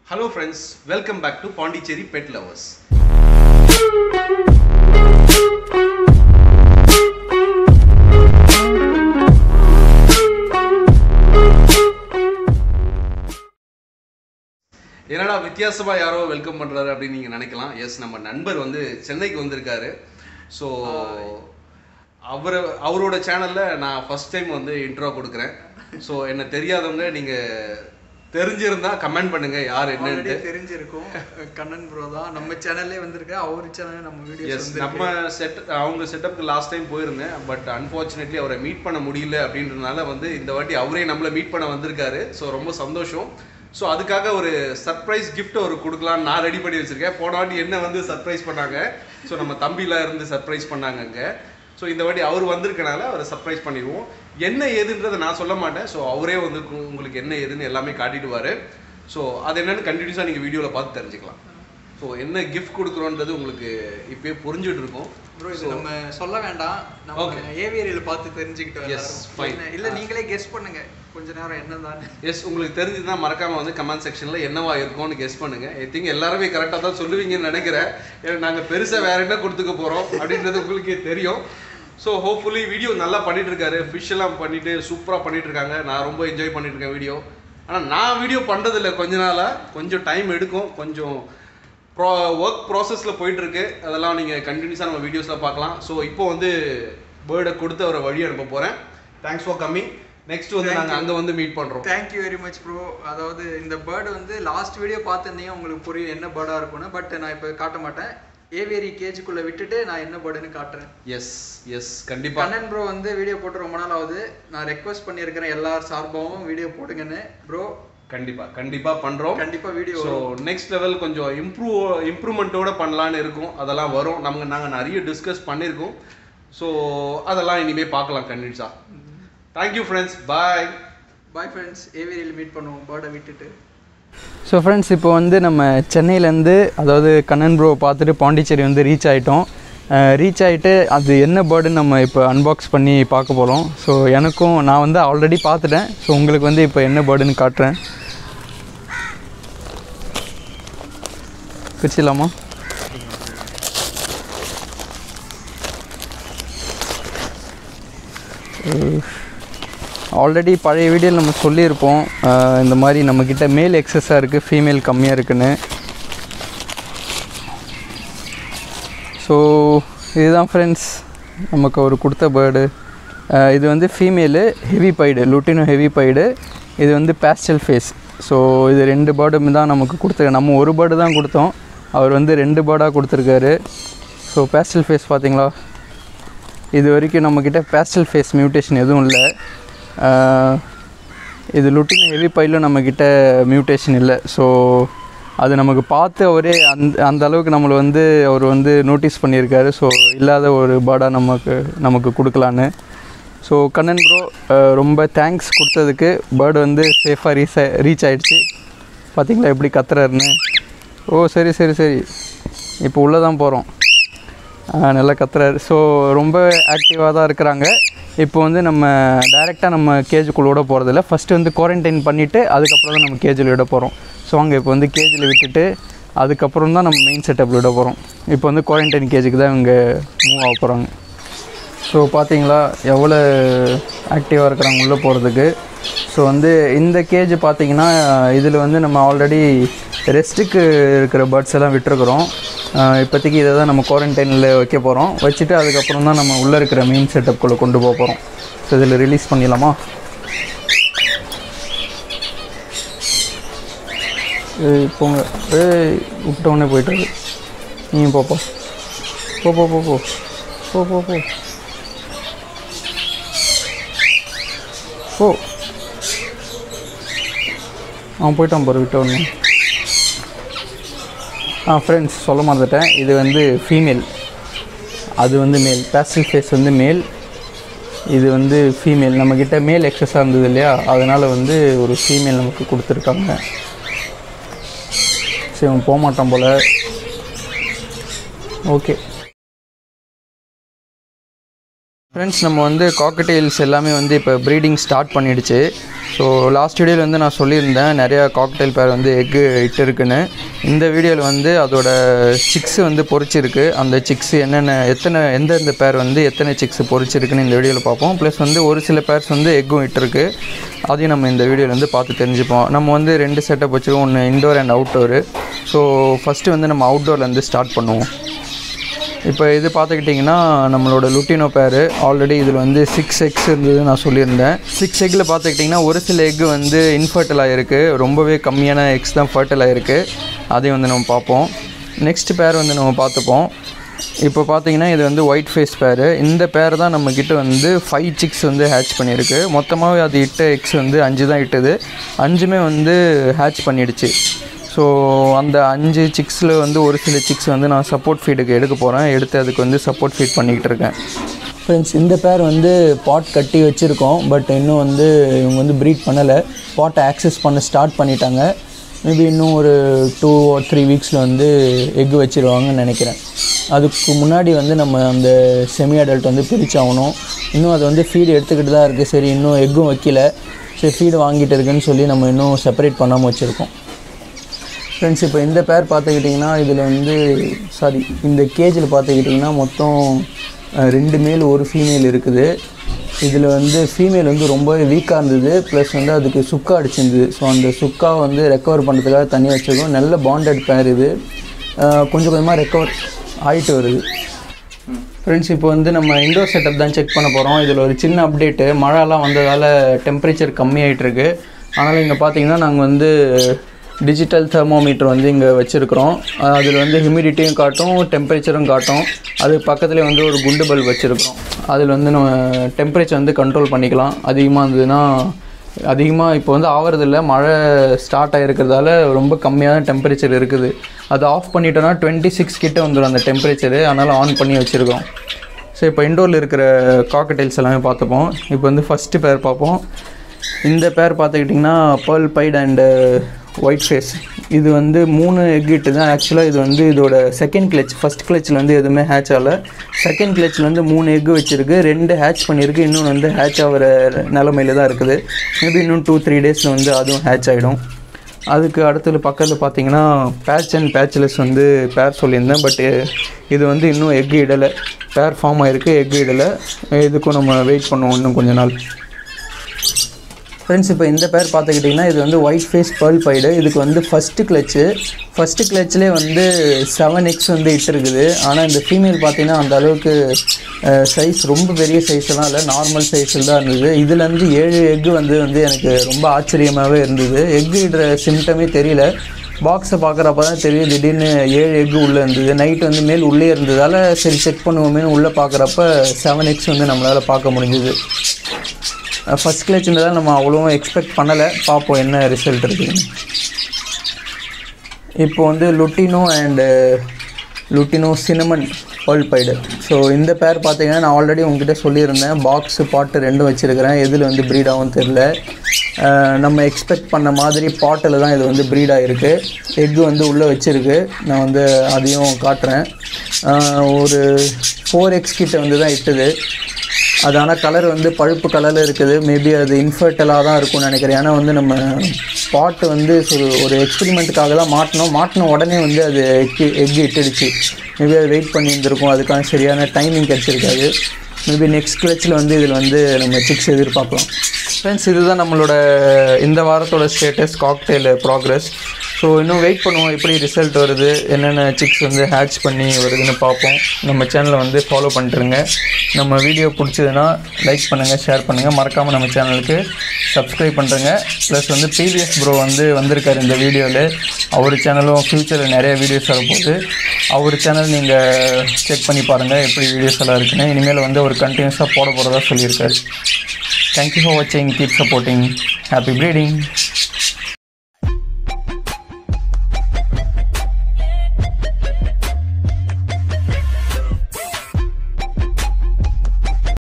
Hello friends welcome back to Pondicherry pet lovers என்னடா வித்தியாசமா யாரோ வெல்கம் பண்றாரு அப்படின்னு நீங்க நினைக்கலாம் எஸ் நம்ம நண்பர் வந்து சென்னைக்கு வந்திருக்காரு ஸோ அவர் அவரோட சேனல்ல நான் ஃபர்ஸ்ட் டைம் வந்து இன்ட்ரோ கொடுக்குறேன் ஸோ என்ன தெரியாதவங்க நீங்க தெரிஞ்சிருந்தா கமெண்ட் பண்ணுங்க யார் ஆல்ரெடி என்னன்னு தெரிஞ்சிருக்கும் கண்ணன் ப்ரோ தான் நம்ம சேனல்லே வந்திருக்கு அவர் சேனல் நம்ம வீடியோஸ் எஸ் வந்து நம்ம செட் அவங்க செட்டப்க்கு லாஸ்ட் டைம் போயிருந்தேன் பட் அன்ஃபார்ச்சுனேட்லி அவரை மீட் பண்ண முடியல அப்படின்றதுனால வந்து இந்த வாட்டி அவரே நம்மளை மீட் பண்ண வந்திருக்காரு ஸோ ரொம்ப சந்தோஷம் ஸோ அதுக்காக ஒரு சர்ப்ரைஸ் gift அவர் கொடுக்கலாம்னு நான் ரெடி பண்ணி வச்சிருக்கேன் போன வாட்டி என்ன வந்து சர்ப்ரைஸ் பண்ணாங்க ஸோ நம்ம தம்பிலாம் இருந்து சர்ப்ரைஸ் பண்ணாங்க அங்கே ஸோ இந்த வாட்டி அவர் வந்திருக்கனால அவரை சர்ப்ரைஸ் பண்ணிடுவோம் என்ன ஏதுன்றதை நான் சொல்ல மாட்டேன் ஸோ அவரே வந்து உங்க- உங்களுக்கு என்ன ஏதுன்னு எல்லாமே காட்டிடுவாரு ஸோ அது என்னன்னு கண்டினியூஸாக நீங்கள் வீடியோவில் பார்த்து தெரிஞ்சுக்கலாம் ஸோ என்ன கிஃப்ட் கொடுக்குறோன்றது உங்களுக்கு இப்பயே புரிஞ்சுட்டு இருக்கும் ப்ரோ இது நம்ம சொல்ல வேண்டாம் நம்ம Okay. ஏவியரியில் பார்த்து தெரிஞ்சுக்கிட்டோம் Yes, எல்லாரும். fine. என்ன- இல்ல நீங்களே கெஸ் பண்ணுங்க கொஞ்ச நேரம் என்னதான் எஸ் உங்களுக்கு தெரிஞ்சதுன்னா மறக்காம வந்து கமெண்ட் செக்ஷன்ல என்னவா இருக்கும்னு கெஸ் பண்ணுங்க ஐ திங்க் எல்லாருமே கரெக்டாக தான் சொல்லுவீங்கன்னு நினைக்கிறேன் ஏன்னா நாங்கள் பெருசாக வேற என்ன கொடுத்துக்க போகிறோம் அப்படின்றது உங்களுக்கே தெரியும் ஸோ ஹோப்ஃபுல்லி வீடியோ நல்லா பண்ணிட்டு இருக்காரு ஃபிஷ் எல்லாம் பண்ணிட்டு சூப்பராக பண்ணிட்டு இருக்காங்க நான் ரொம்ப என்ஜாய் பண்ணிட்டு இருக்கேன் வீடியோ ஆனால் நான் வீடியோ பண்ணுறதில்ல கொஞ்ச நாளாக கொஞ்சம் டைம் எடுக்கும் கொஞ்சம் ப்ரோ ஒர்க் ப்ராசஸில் போயிட்டு இருக்கு அதெல்லாம் நீங்கள் கண்டினியூஸாக நம்ம வீடியோஸில் பார்க்கலாம் ஸோ இப்போ வந்து பேர்டை கொடுத்து அவரை வழி அனுப்ப போகிறேன் தேங்க்ஸ் ஃபார் கம்மிங் நெக்ஸ்ட் வந்து Thank நாங்கள் you. அங்கே வந்து மீட் பண்ணுறோம் தேங்க்யூ வெரி மச் ப்ரோ அதாவது இந்த பேர்டு வந்து லாஸ்ட் வீடியோ பார்த்துருந்தீங்க உங்களுக்கு புரியும் என்ன பேர்டாக இருக்கும்னு பட் நான் இப்போ காட்ட மாட்டேன் ஏவியரி கேஜுக்குள்ளே விட்டுட்டு நான் என்ன பேர்டுன்னு காட்டுறேன் எஸ் எஸ் கண்டிப்பா கண்ணன் ப்ரோ வந்து வீடியோ போட்டு ரொம்ப நாள் ஆகுது நான் ரெக்வஸ்ட் பண்ணியிருக்கிறேன் எல்லார் சார்பாகவும் வீடியோ போடுங்கன்னு ப்ரோ கண்டிப்பா கண்டிப்பா பண்றோம் கண்டிப்பா வீடியோ ஸோ நெக்ஸ்ட் லெவல் கொஞ்சம் இம்ப்ரூவ் இம்ப்ரூவ்மெண்ட்டோட பண்ணலான்னு இருக்கும் அதெல்லாம் வரும் நம்ம நாங்கள் நிறைய டிஸ்கஸ் பண்ணியிருக்கோம் ஸோ அதெல்லாம் இனிமே பார்க்கலாம் கண்டிப்பா thank you friends bye bye friends ஏவியரியில் மீட் பண்ணுவோம் பேர்டை விட்டுட்டு ஸோ ஃப்ரெண்ட்ஸ் இப்போ வந்து நம்ம சென்னையிலேருந்து அதாவது கண்ணன் ப்ரோ பார்த்துட்டு பாண்டிச்சேரி வந்து ரீச் ஆகிட்டோம் ரீச் ஆகிட்டு அது என்ன பேர்டுன்னு நம்ம இப்போ அன்பாக்ஸ் பண்ணி பார்க்க போகிறோம் ஸோ எனக்கும் நான் வந்து ஆல்ரெடி பார்த்துட்டேன் ஸோ உங்களுக்கு வந்து இப்போ என்ன பேர்டுன்னு காட்டுறேன் பிரிச்சிடலாமா ஆல்ரெடி பழைய வீடியோவில் நம்ம சொல்லியிருப்போம் அஹ் இந்த மாதிரி நம்மக்கிட்ட மேல் எக்ஸஸாக இருக்குது ஃபீமேல் கம்மியாக இருக்குன்னு ஸோ இதுதான் ஃப்ரெண்ட்ஸ் நமக்கு ஒரு கொடுத்த பேர்டு இது வந்து female heavy pied lutino heavy pied இது வந்து பேஸ்டல் ஃபேஸ் ஸோ இது ரெண்டு பேர்டும் தான் நமக்கு கொடுத்துருக்க நம்ம ஒரு பேர்டு தான் கொடுத்தோம் அவர் வந்து ரெண்டு பேர்டாக கொடுத்துருக்காரு ஸோ பேஸ்டல் ஃபேஸ் பார்த்தீங்களா இது வரைக்கும் நம்மக்கிட்ட பேஸ்டல் ஃபேஸ் மியூட்டேஷன் எதுவும் இல்லை ஆஹ் இது லுட்டின் ஹெவி பைலும் நம்மக்கிட்ட மியூட்டேஷன் இல்லை ஸோ அது நமக்கு பார்த்து அவரே அந்த அந்த அளவுக்கு நம்மளை வந்து அவர் வந்து நோட்டீஸ் பண்ணியிருக்காரு ஸோ இல்லாத ஒரு பேர்டாக நமக்கு நமக்கு கொடுக்கலான்னு ஸோ கண்ணன் ப்ரோ ரொம்ப தேங்க்ஸ் கொடுத்ததுக்கு பேர்டு வந்து சேஃபாக ரீச் ரீச் ஆயிடுச்சு பார்த்தீங்களா எப்படி கத்துறாருன்னு ஓ சரி சரி சரி இப்போ உள்ளே தான் போகிறோம் நல்லா கத்துறாரு ஸோ ரொம்ப ஆக்டிவாக தான் இருக்கிறாங்க இப்போ வந்து நம்ம டைரெக்டாக நம்ம கேஜுக்குள்ள விட போகிறதில்ல ஃபஸ்ட்டு வந்து குவாரண்டைன் பண்ணிவிட்டு அதுக்கப்புறம் தான் நம்ம கேஜில் விட போகிறோம் ஸோ அங்கே இப்போ வந்து கேஜில் விட்டுட்டு அதுக்கப்புறம் தான் நம்ம மெயின் செட்டப்பில் விட போகிறோம் இப்போ வந்து குவாரண்டைன் கேஜுக்கு தான் இவங்க மூவ் ஆக போகிறாங்க ஸோ பார்த்தீங்களா எவ்வளோ ஆக்டிவாக இருக்கிறாங்க உள்ளே போகிறதுக்கு ஸோ வந்து இந்த கேஜ் பார்த்தீங்கன்னா இதில் வந்து நம்ம ஆல்ரெடி ரெஸ்ட்டுக்கு இருக்கிற பேர்ட்ஸ் எல்லாம் விட்டுருக்குறோம் ஆஹ் இப்போதைக்கு இதை தான் நம்ம குவாரண்டைனில் வைக்க போகிறோம் வச்சுட்டு அதுக்கப்புறம் தான் நம்ம உள்ளே இருக்கிற மெயின் செட்டப்குள்ளே கொண்டு போக போகிறோம் ஸோ இதில் ரிலீஸ் பண்ணிடலாமா ஏய் போங்க ஏய் விட்டோடனே போயிட்டாரு நீ போப்பா போ போ போ போ போ போ போ ஓ அவன் போயிட்டான் பாரு விட்ட உடனே ஆ ஃப்ரெண்ட்ஸ் சொல்ல மறந்துட்டேன் இது வந்து ஃபீமேல் அது வந்து மேல் பேஸ்டல் ஃபேஸ் வந்து மேல் இது வந்து ஃபீமேல் நம்மக்கிட்ட மேல் எக்ஸஸாக இருந்தது இல்லையா அதனால் வந்து ஒரு ஃபீமேல் நமக்கு கொடுத்துருக்காங்க சரி அவன் போக மாட்டான் போல் ஓகே ஃப்ரெண்ட்ஸ் நம்ம வந்து காக்கடெயில்ஸ் எல்லாமே வந்து இப்போ ப்ரீடிங் ஸ்டார்ட் பண்ணிடுச்சு ஸோ லாஸ்ட் வீடியோவில் வந்து நான் சொல்லியிருந்தேன் நிறையா காக்டெயில் பேர் வந்து எக்கு இட்டு இருக்குன்னு இந்த வீடியோவில் வந்து அதோட சிக்ஸ் வந்து பொறிச்சிருக்கு அந்த சிக்ஸ் என்னென்ன எத்தனை எந்தெந்த பேர் வந்து எத்தனை சிக்ஸ் பொறிச்சிருக்குன்னு இந்த வீடியோவில் பார்ப்போம் ப்ளஸ் வந்து ஒரு சில பேர்ஸ் வந்து எக்கும் இட்டிருக்கு அதையும் நம்ம இந்த வீடியோவில் வந்து பார்த்து தெரிஞ்சுப்போம் நம்ம வந்து ரெண்டு செட்டப் வச்சுருக்கோம் ஒன்று indoor and outdoor so first வந்து நம்ம அவுட்டோர்லேருந்து ஸ்டார்ட் பண்ணுவோம் இப்போ இது பார்த்துக்கிட்டிங்கன்னா நம்மளோட லுட்டினோ பேர் ஆல்ரெடி இதில் வந்து சிக்ஸ் எக்ஸ் இருந்தது நான் சொல்லியிருந்தேன் சிக்ஸ் எக்கில் பார்த்துக்கிட்டிங்கன்னா ஒரு சில எக்கு வந்து இன்ஃபர்டில் ஆகிருக்கு ரொம்பவே கம்மியான எக்ஸ் தான் ஃபர்டில் ஆகிருக்கு அதையும் வந்து நம்ம பார்ப்போம் நெக்ஸ்ட் பேர் வந்து நம்ம பார்த்துப்போம் இப்போ பார்த்தீங்கன்னா இது வந்து ஒயிட் ஃபேஸ் பேர் இந்த பேர் தான் நம்மக்கிட்ட வந்து ஃபைவ் சிக்ஸ் வந்து ஹேட்ச் பண்ணியிருக்கு மொத்தமாகவே அது இட்ட எக்ஸ் வந்து அஞ்சு தான் இட்டுது அஞ்சுமே வந்து ஹேட்ச் பண்ணிடுச்சு ஸோ அந்த அஞ்சு சிக்ஸில் வந்து ஒரு சில சிக்ஸ் வந்து நான் சப்போர்ட் ஃபீடுக்கு எடுக்க போகிறேன் எடுத்து அதுக்கு வந்து சப்போர்ட் ஃபீட் பண்ணிக்கிட்டு இருக்கேன் ஃப்ரெண்ட்ஸ் இந்த பேர் வந்து பாட் கட்டி வச்சுருக்கோம் பட் இன்னும் வந்து இவங்க வந்து ப்ரீட் பண்ணலை பாட்டை ஆக்சஸ் பண்ண ஸ்டார்ட் பண்ணிட்டாங்க மேபி இன்னும் ஒரு டூ ஆர் த்ரீ வீக்ஸில் வந்து எக் வச்சிருவாங்கன்னு நினைக்கிறேன் அதுக்கு முன்னாடி வந்து நம்ம அந்த செமி அடல்ட் வந்து பிரிச்சாகணும் இன்னும் அது வந்து ஃபீடு எடுத்துக்கிட்டு தான் இருக்குது சரி இன்னும் எக்கும் வைக்கல சரி ஃபீடு வாங்கிட்டு இருக்குன்னு சொல்லி நம்ம இன்னும் செப்பரேட் பண்ணாமல் வச்சுருக்கோம் ஃப்ரெண்ட்ஸ் இப்போ இந்த பேர் பார்த்துக்கிட்டிங்கன்னா இதில் வந்து சாரி இந்த கேஜில் பார்த்துக்கிட்டிங்கன்னா மொத்தம் அஹ், ரெண்டு மேல் ஒரு ஃபீமேல் இருக்குது இதில் வந்து ஃபீமேல் வந்து ரொம்பவே வீக்காக இருந்தது ப்ளஸ் வந்து அதுக்கு சுக்கா அடிச்சிருந்தது ஸோ அந்த சுக்கா வந்து ரெக்கவர் பண்ணுறதுக்காக தனியாக வச்சுருக்கோம் நல்ல பாண்டட் பேர் இது அஹ், கொஞ்சம் கொஞ்சமாக ரெக்கவர் ஆகிட்டு வருது ஃப்ரெண்ட்ஸ் இப்போ வந்து நம்ம இண்டோர் செட்டப் தான் செக் பண்ண போகிறோம் இதில் ஒரு சின்ன அப்டேட்டு மழைலாம் வந்ததால் டெம்பரேச்சர் கம்மியாயிட்டு இருக்கு அதனால் இங்கே பார்த்தீங்கன்னா நாங்கள் வந்து டிஜிட்டல் தெர்மோமீட்டர் வந்து இங்கே வச்சுருக்குறோம் அதில் வந்து ஹியூமிடிட்டியும் காட்டும் டெம்பரேச்சரும் காட்டும் அது பக்கத்துலேயே வந்து ஒரு குண்டு பல்ப் வச்சுருக்கிறோம் அதில் வந்து நம்ம டெம்பரேச்சர் வந்து கண்ட்ரோல் பண்ணிக்கலாம் அதிகமாக இருந்ததுன்னா அதிகமாக இப்போ வந்து ஆவறதில்ல மழை ஸ்டார்ட் ஆகிருக்கிறதால ரொம்ப கம்மியான டெம்பரேச்சர் இருக்குது அது ஆஃப் பண்ணிட்டோன்னா டுவெண்ட்டி சிக்ஸ் கிட்ட வந்துடும் அந்த டெம்பரேச்சரு அதனால் ஆன் பண்ணி வச்சுருக்கோம் ஸோ இப்போ இண்டோரில் இருக்கிற காக்கடைல்ஸ் எல்லாமே பார்த்துப்போம் இப்போ வந்து ஃபஸ்ட்டு பேர் பார்ப்போம் இந்த பேர் பார்த்துக்கிட்டிங்கன்னா pearl pied and white face இது வந்து மூணு எக் இட்டு தான் ஆக்சுவலாக இது வந்து இதோட செகண்ட் கிளச் ஃபஸ்ட் கிளச்சில் வந்து எதுவுமே ஹேட்ச் ஆகல செகண்ட் கிளச்சில் வந்து மூணு எக் வச்சுருக்கு ரெண்டு ஹேட்ச் பண்ணியிருக்கு இன்னொன்று வந்து ஹேட்ச் ஆகிற நிலமையில தான் இருக்குது மேபி இன்னும் டூ த்ரீ டேஸில் வந்து அதுவும் ஹேட்ச் ஆகிடும் அதுக்கு அடுத்தது பக்கத்தில் பார்த்தீங்கன்னா பேட்ச் அண்ட் பேட்ச்லெஸ் வந்து பேர் சொல்லியிருந்தேன் பட் இது வந்து இன்னும் எக் இடலை பேர் ஃபார்ம் ஆகிருக்கு எக் இடலை இதுக்கும் நம்ம வெயிட் பண்ணுவோம் இன்னும் கொஞ்ச நாள் ஃப்ரெண்ட்ஸ் இப்போ இந்த பேர் பார்த்துக்கிட்டிங்கன்னா இது வந்து ஒயிட் ஃபேஸ் பேர்ல் பைடு இதுக்கு வந்து ஃபஸ்ட்டு கிளச்சு ஃபஸ்ட்டு கிளச்லேயே வந்து செவன் எக்ஸ் வந்து இட்டு இருக்குது ஆனால் இந்த ஃபீமேல் பார்த்தீங்கன்னா அந்த அளவுக்கு சைஸ் ரொம்ப பெரிய சைஸ் எல்லாம் இல்லை நார்மல் சைஸில் தான் இருந்தது இதுலேருந்து ஏழு எக்கு வந்து வந்து எனக்கு ரொம்ப ஆச்சரியமாகவே இருந்தது எக்கு இடுற சிம்டமே தெரியல பாக்ஸை பார்க்குறப்ப தான் தெரியும் திடீர்னு ஏழு எக்கு உள்ளே இருந்தது நைட் வந்து மேல் உள்ளே இருந்ததால் சரி செக் பண்ணுவோமேனு உள்ளே பார்க்குறப்ப செவன் எக்ஸ் வந்து நம்மளால் பார்க்க முடிஞ்சுது ஃபஸ்ட் கிளச்சுன்றதால் நம்ம அவ்வளோவும் எக்ஸ்பெக்ட் பண்ணலை பார்ப்போம் என்ன ரிசல்ட் இருக்குதுன்னு இப்போ வந்து lutino and lutino cinnamon pied so இந்த பேர் பார்த்தீங்கன்னா நான் ஆல்ரெடி உங்ககிட்ட சொல்லியிருந்தேன் பாக்ஸு பாட்டு ரெண்டும் வச்சுருக்கிறேன் எதில் வந்து ப்ரீட் ஆகும் தெரில அஹ் நம்ம எக்ஸ்பெக்ட் பண்ண மாதிரி பாட்டில் தான் இது வந்து ப்ரீட் ஆகிருக்கு எக்கு வந்து உள்ளே வச்சுருக்கு நான் வந்து அதையும் காட்டுறேன் அஹ் ஒரு ஃபோர் எக்ஸ் கிட்ட வந்து தான் இட்டுது அது ஆனால் கலர் வந்து பழுப்பு கலரில் இருக்குது மேபி அது இன்ஃபர்டலாக தான் இருக்கும்னு நினைக்கிறேன் ஏன்னா வந்து நம்ம பாட்டு வந்து ஒரு ஒரு எக்ஸ்பெரிமெண்ட்டுக்காக தான் மாட்டினோம் மாட்டின உடனே வந்து அது எக்கு எக்கு இட்டுடுச்சு மேபி அது வெயிட் பண்ணி இருந்திருக்கும் அதுக்கான சரியான டைமிங் கிடச்சிருக்காது மேபி நெக்ஸ்ட் கிளச்சில் வந்து இதில் வந்து நம்ம சிக்ஸ் எதிர்பார்க்கலாம் ஃப்ரெண்ட்ஸ் இதுதான் நம்மளோட இந்த வாரத்தோட ஸ்டேட்டஸ் காக்டெயில் ப்ராக்ரஸ் ஸோ இன்னும் வெயிட் பண்ணுவோம் எப்படி ரிசல்ட் வருது என்னென்ன சிக்ஸ் வந்து ஹேட்ச் பண்ணி வருதுன்னு பார்ப்போம் நம்ம சேனலை வந்து ஃபாலோ பண்ணிட்டுருங்க நம்ம வீடியோ பிடிச்சதுன்னா லைக் பண்ணுங்கள் ஷேர் பண்ணுங்கள் மறக்காமல் நம்ம சேனலுக்கு சப்ஸ்கிரைப் பண்ணுறங்க ப்ளஸ் வந்து பிவிஎஸ் ப்ரோ வந்து வந்திருக்காரு இந்த வீடியோவில் அவர் சேனலும் ஃப்யூச்சரில் நிறைய வீடியோஸ் வரப்போகுது அவர் சேனல் நீங்கள் செக் பண்ணி பாருங்கள் எப்படி வீடியோஸ் எல்லாம் இருக்குன்னு இனிமேல் வந்து அவர் கண்டினியூஸாக போட போகிறதா சொல்லியிருக்காரு தேங்க்யூ ஃபார் வாட்சிங் கீப் சப்போர்ட்டிங் ஹாப்பி ப்ரீடிங்